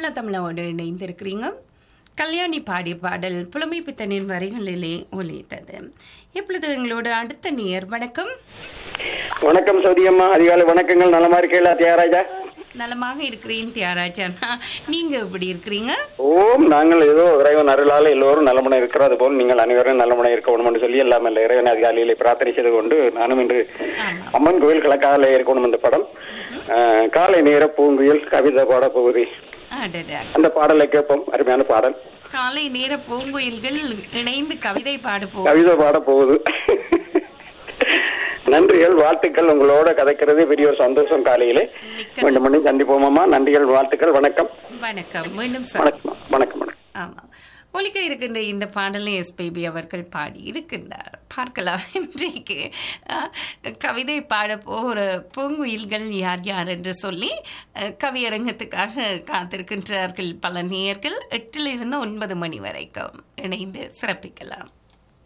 தமிழ தமிழோடு இணைந்திருக்கிறீங்க கல்யாணி பாடிய பாடல் புலமை பித்தனின் வரிகளிலே ஒலித்தது இப்பொழுது எங்களோட அடுத்த நேர் வணக்கம் வணக்கம் சௌதியம்மா அதிகாலை வணக்கங்கள் நலமா இருக்கீங்களா தியாகராஜா நலமாக இருக்கிறேன் தியாகராஜனா நீங்க எப்படி இருக்கிறீங்க ஓம் நாங்கள் ஏதோ இறைவன் அருளால் எல்லோரும் நலமுனை இருக்கிறோம் அதுபோல் நீங்கள் அனைவரும் நலமுனை இருக்கணும் என்று சொல்லி எல்லாம் இல்லை இறைவன் அதிகாலையிலே பிரார்த்தனை செய்து கொண்டு நானும் இன்று ஆமா அம்மன் கோயில் கிழக்கால இருக்கணும் இந்த படம் அஹ், காலை நேர பூங்குயில் கவிதை பாட போகுது அடடா அந்த பாடலை கேட்போம் அருமையான பாடல் காலை நேர பூங்குயில்கள் இணைந்து கவிதை பாட போ கவிதை பாட போகுது நன்றிகள் வாழ்த்துக்கள் உங்களோட கதைக்கிறது பெரிய ஒரு சந்தோஷம் காலையிலே மிக்க மீண்டும் மீண்டும் சந்திப்போமாமா நன்றிகள் வாழ்த்துக்கள் வணக்கம் வணக்கம் மீண்டும் சந்திப்போம். வணக்கம் வணக்கம் வணக்கம் ஆமா ஒலிக்க இருக்கின்ற இந்த பாடலை எஸ்பிபி அவர்கள் பாடி இருக்கின்றார் பார்க்கலாம் இன்றைக்கு அஹ், கவிதை பாட போகிற பூங்குயில்கள் யார் யார் என்று சொல்லி அஹ், கவியரங்கத்துக்காக காத்திருக்கின்றார்கள் பல நேயர்கள் எட்டிலிருந்து ஒன்பது மணி வரைக்கும் இணைந்து சிறப்பிக்கலாம்